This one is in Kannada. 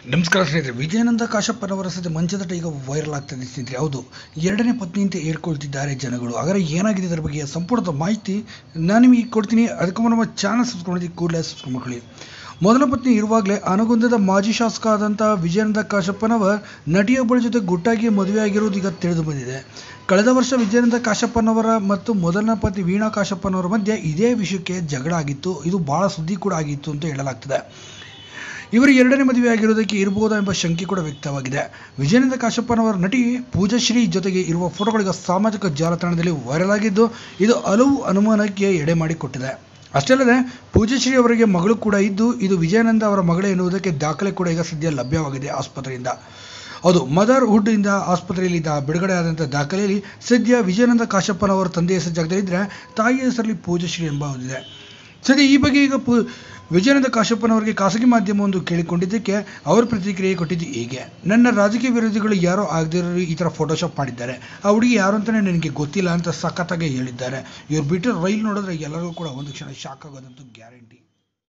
ನಮಸ್ಕಾರ ಸ್ನೇಹಿತರೆ ವಿಜಯಾನಂದ ಕಾಶಪ್ಪನವರ ಸದ್ಯ ಮಂಚದಟ ಈಗ ವೈರಲ್ ಆಗ್ತದೆ ಸ್ನೇಹಿತರೆ ಹೌದು ಎರಡನೇ ಪತ್ನಿಯಂತೆ ಏರ್ಕೊಳ್ತಿದ್ದಾರೆ ಜನಗಳು ಹಾಗಾದ್ರೆ ಏನಾಗಿದೆ ಇದರ ಬಗ್ಗೆ ಸಂಪೂರ್ಣದ ಮಾಹಿತಿ ನಾನು ನಿಮಗೆ ಕೊಡ್ತೀನಿ ಅದಕ್ಕೆ ಮುನ್ನ ನಮ್ಮ ಚಾನಲ್ ಸಬ್ಸ್ಕ್ರೈಬ್ ಮಾಡಿ ಕೂಡಲೇ ಸಬ್ಸ್ಕ್ರೈಬ್ ಮಾಡ್ಕೊಳ್ಳಿ ಮೊದಲ ಪತ್ನಿ ಇರುವಾಗಲೇ ಅನಗುಂದದ ಮಾಜಿ ಶಾಸಕ ಆದಂಥ ವಿಜಯಾನಂದ ಕಾಶಪ್ಪನವರ್ ನಟಿಯೊಬ್ಬಳ ಜೊತೆ ಗುಟ್ಟಾಗಿ ಮದುವೆಯಾಗಿರುವುದು ಈಗ ತಿಳಿದು ಬಂದಿದೆ ಕಳೆದ ವರ್ಷ ವಿಜಯಾನಂದ ಕಾಶಪ್ಪನವರ ಮತ್ತು ಮೊದಲನ ಪತ್ನಿ ವೀಣಾ ಕಾಶಪ್ಪನವರ ಮಧ್ಯೆ ಇದೇ ವಿಷಯಕ್ಕೆ ಜಗಳ ಆಗಿತ್ತು ಇದು ಬಹಳ ಸುದ್ದಿ ಕೂಡ ಆಗಿತ್ತು ಅಂತ ಹೇಳಲಾಗ್ತದೆ ಇವರು ಎರಡನೇ ಮದುವೆ ಆಗಿರುವುದಕ್ಕೆ ಇರಬಹುದಾ ಎಂಬ ಶಂಕೆ ಕೂಡ ವ್ಯಕ್ತವಾಗಿದೆ ವಿಜಯಾನಂದ ಕಾಶಪ್ಪನವರ ನಟಿ ಪೂಜಶ್ರೀ ಜೊತೆಗೆ ಇರುವ ಫೋಟೋಗಳೀಗ ಸಾಮಾಜಿಕ ಜಾಲತಾಣದಲ್ಲಿ ವೈರಲ್ ಆಗಿದ್ದು ಇದು ಹಲವು ಅನುಮಾನಕ್ಕೆ ಎಡೆ ಮಾಡಿಕೊಟ್ಟಿದೆ ಅಷ್ಟೇ ಅಲ್ಲದೆ ಪೂಜಶ್ರೀ ಅವರಿಗೆ ಮಗಳು ಕೂಡ ಇದ್ದು ಇದು ವಿಜಯಾನಂದ ಅವರ ಮಗಳೇ ಎನ್ನುವುದಕ್ಕೆ ದಾಖಲೆ ಕೂಡ ಈಗ ಸದ್ಯ ಲಭ್ಯವಾಗಿದೆ ಆಸ್ಪತ್ರೆಯಿಂದ ಹೌದು ಮದರ್ ಹುಡ್ ಇಂದ ಆಸ್ಪತ್ರೆಯಲ್ಲಿ ಇದ್ದ ಬಿಡುಗಡೆ ಆದಂಥ ದಾಖಲೆಯಲ್ಲಿ ಸದ್ಯ ವಿಜಯಾನಂದ ಕಾಶಪ್ಪನವರ ತಂದೆ ಹೆಸರು ಜಾಗದಲ್ಲಿದ್ದರೆ ತಾಯಿಯ ಹೆಸರಲ್ಲಿ ಪೂಜಶ್ರೀ ಎಂಬ ಹೊಂದಿದೆ ಸದ್ಯ ಈ ಬಗ್ಗೆ ಈಗ ಪು ವಿಜಯಾನಂದ ಕಾಶಪ್ಪನವರಿಗೆ ಖಾಸಗಿ ಮಾಧ್ಯಮವೊಂದು ಕೇಳಿಕೊಂಡಿದ್ದಕ್ಕೆ ಅವರ ಪ್ರತಿಕ್ರಿಯೆ ಕೊಟ್ಟಿದ್ದು ಹೀಗೆ ನನ್ನ ರಾಜಕೀಯ ವಿರೋಧಿಗಳು ಯಾರೋ ಆಗದಿರೋ ಈ ಥರ ಫೋಟೋಶಾಪ್ ಮಾಡಿದ್ದಾರೆ ಆ ಹುಡುಗಿ ಯಾರು ಅಂತಲೇ ನನಗೆ ಗೊತ್ತಿಲ್ಲ ಅಂತ ಸಖತ್ತಾಗಿ ಹೇಳಿದ್ದಾರೆ ಇವ್ರು ಬಿಟ್ಟು ರೈಲ್ ನೋಡಿದ್ರೆ ಎಲ್ಲರಿಗೂ ಕೂಡ ಒಂದು ಕ್ಷಣ ಶಾಕ್ ಆಗೋದಂತೂ ಗ್ಯಾರಂಟಿ